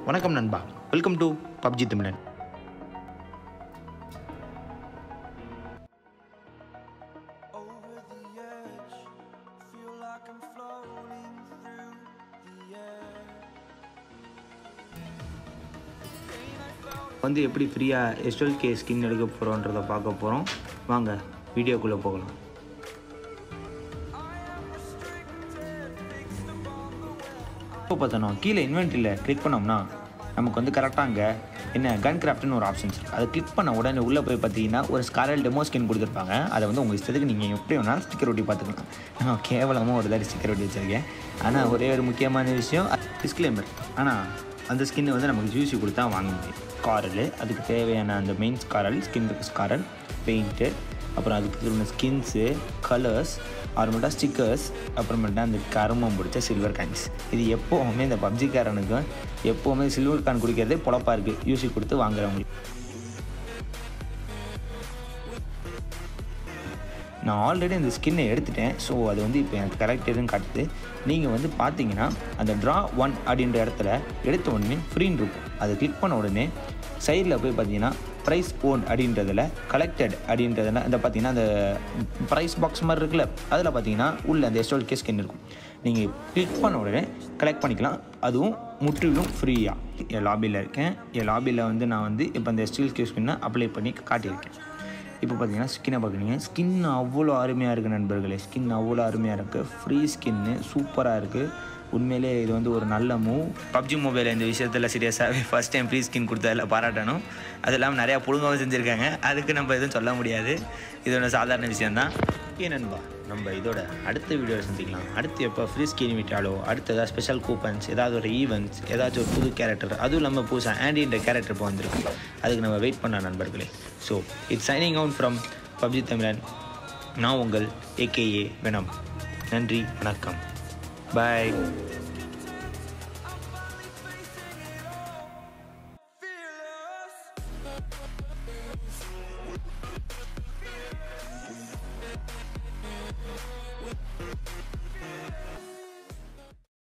வணக்கம் நண்பா welcome to PUBG Tamilan over the edge. Feel like I'm floating through the air. வந்து எப்படி ஃப்ரீயாக எஸ்எல் கே ஸ்கின் எடுக்க போகிறோன்றதை பார்க்க போகிறோம் வாங்க வீடியோக்குள்ளே போகலாம் இப்போ பார்த்தோன்னா கீழே இன்வென்ட்ரியில் கிளிக் பண்ணோம்னா நமக்கு வந்து கரெக்டாக அங்கே என்ன கன் கிராஃப்ட்னு ஒரு ஆப்ஷன்ஸ் இருக்குது அதை கிளிக் பண்ண உடனே உள்ளே போய் பார்த்தீங்கன்னா ஒரு ஸ்காரல் டெமோ ஸ்கின் கொடுத்துருப்பாங்க அதை வந்து உங்கள் இஷ்டத்துக்கு நீங்கள் எப்படி வேணாலும் ஸ்டிக்கர் ஒட்டி பார்த்துக்கலாம் நான் கேவலமாக ஒரு தாடி ஸ்டிக்கர் ஒட்டி வச்சுருக்கேன் ஆனால் ஒரே ஒரு முக்கியமான விஷயம் டிஸ்க்ளைமர் ஆனால் அந்த ஸ்கின்னை வந்து நமக்கு ஜூசி கொடுத்தா வாங்க முடியும் ஸ்காரல் அதுக்கு தேவையான அந்த மெயின் ஸ்காரல் ஸ்கின்னுக்கு ஸ்காரல் பெயிண்ட்டு அப்புறம் அதுக்கு திரும்ப ஸ்கின்ஸு கலர்ஸ் அப்புறமேட்டா ஸ்டிக்கர்ஸ் அப்புறமேட்டா அந்த கருமம் பிடிச்ச சில்வர் காயின்ஸ் இது எப்போவுமே இந்த பப்ஜிக்காரனுக்கு எப்போவுமே சில்வர் காயின் குடிக்கிறதே பொழப்பாக இருக்குது யூசி கொடுத்து வாங்குறவங்களுக்கு நான் ஆல்ரெடி அந்த ஸ்கின்னை எடுத்துட்டேன் ஸோ அது வந்து இப்போ எனக்கு கரெக்ட் எதுன்னு காட்டுது நீங்கள் வந்து பார்த்தீங்கன்னா அந்த ட்ரா ஒன் அப்படின்ற இடத்துல எடுத்த உடனே ஃப்ரீன்னு இருக்கும் அதை கிளிக் பண்ண உடனே சைடில் போய் பார்த்தீங்கன்னா ப்ரைஸ் ஓன் அப்படின்றதில் கலெக்டட் அப்படின்றதில் அந்த பார்த்தீங்கன்னா அந்த ப்ரைஸ் பாக்ஸ் மாதிரி இருக்குல்ல அதில் பார்த்தீங்கன்னா உள்ள அந்த எஸ்டோல் கே ஸ்கின் இருக்கும் நீங்கள் கிளிக் பண்ண உடனே கலெக்ட் பண்ணிக்கலாம் அதுவும் முற்றிலும் ஃப்ரீயாக என் லாபியில் இருக்கேன் என் லாபியில் வந்து நான் வந்து இப்போ அந்த எஸ்டிஎல் கே ஸ்கின்னை அப்ளை பண்ணி காட்டியிருக்கேன் இப்போ பார்த்தீங்கன்னா ஸ்கின்னை பார்க்குறீங்க ஸ்கின் அவ்வளோ அருமையாக இருக்குது நண்பர்களே ஸ்கின் அவ்வளோ அருமையாக இருக்குது ஃப்ரீ ஸ்கின்னு சூப்பராக இருக்குது உண்மையிலே இது வந்து ஒரு நல்ல மூவ் பப்ஜி மொபைல் இந்த விஷயத்தில் சீரியஸாகவே ஃபஸ்ட் டைம் ஃப்ரீ ஸ்கின் கொடுத்ததில் பாராட்டணும் அது இல்லாமல் நிறையா புழுங்கவும் செஞ்சுருக்காங்க அதுக்கு நம்ம எதுவும் சொல்ல முடியாது இது ஒன்று சாதாரண விஷயந்தான் ஓகே நண்பா நம்ம இதோட அடுத்த வீடியோ சந்திக்கலாம் அடுத்து எப்போ ஃப்ரீ ஸ்கின் விட்டாலோ அடுத்து ஏதாவது ஸ்பெஷல் கூப்பன்ஸ் ஏதாவது ஒரு ஈவெண்ட்ஸ் ஏதாச்சும் ஒரு புது கேரக்டர் அதுவும் இல்லாமல் புதுசாக ஆண்டின்ற கேரக்டர் இப்போ வந்திருக்கு அதுக்கு நம்ம வெயிட் பண்ண நண்பர்களே so it's signing out from PUBG Tamilan நான் உங்கள் ஏகேஏ வெனம் நன்றி வணக்கம் பாய்